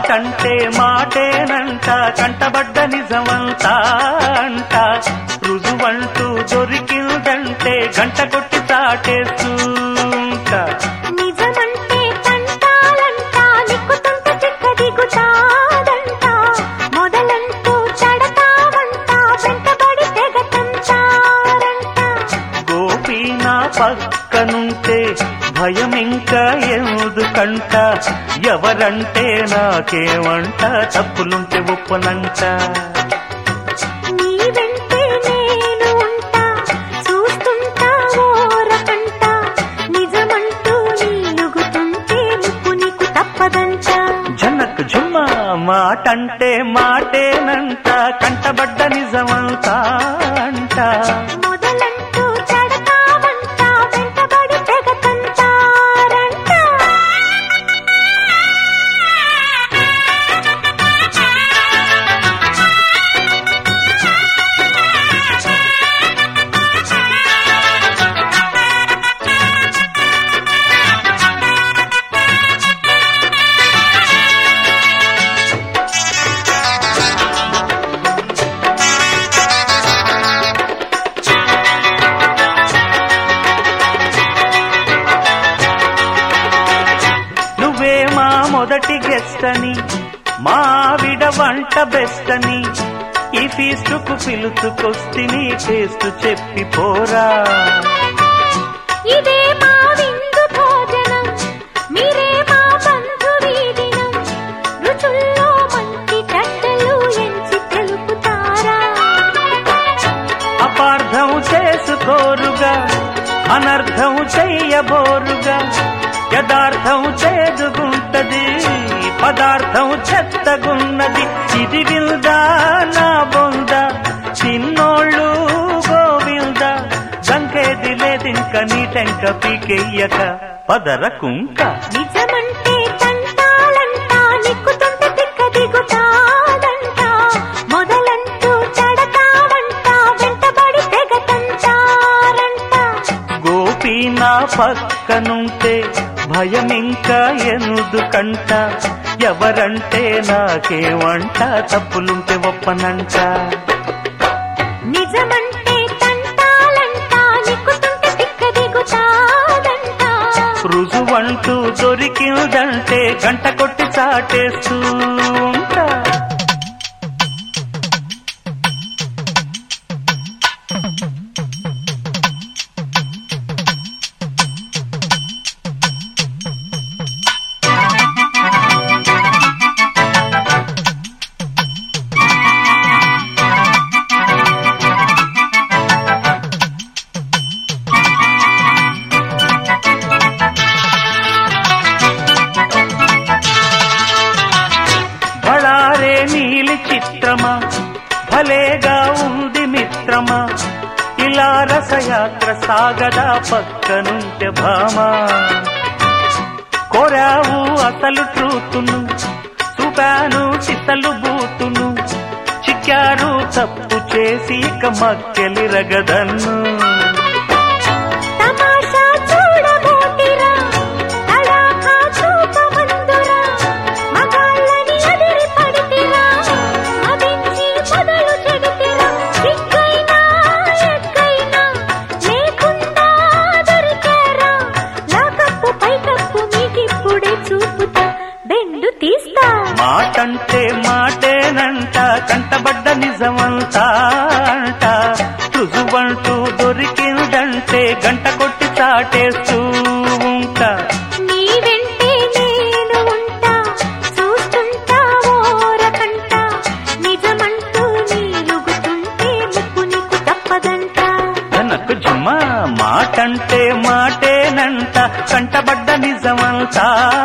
మాటంటే మాటేనంట కంటబడ్డ నిజమంతా అంట రుజువంటూ దొరికిందంటే గంట కొట్టి చాటేస్తుంట నిజమంటే తంటాలంట నిక్కుతుంటే చిక్క దిగుతాదంట మొదలంటూ చెడతావంట వెంటబడి తెగ తంటారంట గోపి నా పక్కనుంటే భయం ఇంకా ఎందుకంట ఎవరంటే నాకేమంట తప్పులుంటే ఒప్పనంట నీ వెంటే నేను ఉంటా చూస్తుంటా ఓరకంట నిజమంటూ నీలుగుతుంటే ముప్పు నీకు తప్పదంట జనక్ జుమ్మ మాటంటే మాటేనంట కంటబడ్డ నిజమంతా అంట మొదలంటూ చెడతావంట వెంటబడి తెగ తంటారంట నువ్వే మా మొదటి గెస్ట్ అని మా ఆవిడ వంట బెస్ట్ అని ఈ ఫీస్టుకు పిలుచుకొస్తిని టేస్ట్ చెప్పి పోరా ఇదే మా విందు భోజనం మీరే మా బంధు వీడినం రుచుల్లో మంచి చెడ్డలు ఎంచి తెలుపుతారా అపార్థం చేసుకోరుగా అనర్థం చెయ్యబోరుగా యథార్థం చేదుగుంటది పదార్థం చెత్తగున్నది ఇది విల్దా నా బొంద చిన్నోళ్ళు గోవింద జంకేది లేదింక నీటెంక పీకెయ్యక పదర కుంక నిజమంటే తంటాలంట నిక్కుతుంటే తిక్క దిగుతాదంట మొదలంటూ చెడతావంట వెంటబడి తెగ తంటారంట గోపి నా పక్కనుంటే భయం ఇంకా ఎందుకంట ఎవరంటే నాకేమంట తప్పులుంటే ఒప్పనంట నిజమంటే తంటాలంట నిక్కుతుంటే తిక్క దిగుతాదంట రుజువంటూ దొరికిందంటే గంట కొట్టి చాటేస్తూ ఉంటా బళారే నీలి చిత్రమా భలేగా ఉంది మిత్రమా ఇలా రసయాత్ర సాగదా పక్కనుంటే భామా కోరావు అసలు ట్రూతును చూపాను చిత్తలు బూతును చిక్కారు తప్పు చేసి ఇక మక్కెలి రగదన్ను తమాషా చూడబోతిరా తడాఖా చూపమందురా మగాళ్ళని అదిరి పడితిరా మదించి మొదలు చెడితిరా సిగ్గైనా ఎక్కైనా లేకుండా దొరికారా లాకప్పు పైకప్పు మీకిప్పుడే చూపుతా బెండు తీస్తా మాటంటే మాటేనంట కంటబడ్డ నిజమంతా అంట రుజువంటూ దొరికిందంటే గంట కొట్టి చాటేస్తూ ఉంటా నీ వెంటే నేను ఉంటా చూస్తుంటా ఓరకంట నిజమంటూ నీలుగుతుంటే ముప్పు నీకు తప్పదంట తనకు జుమ్మ మాటంటే మాటేనంట కంటబడ్డ నిజమంతా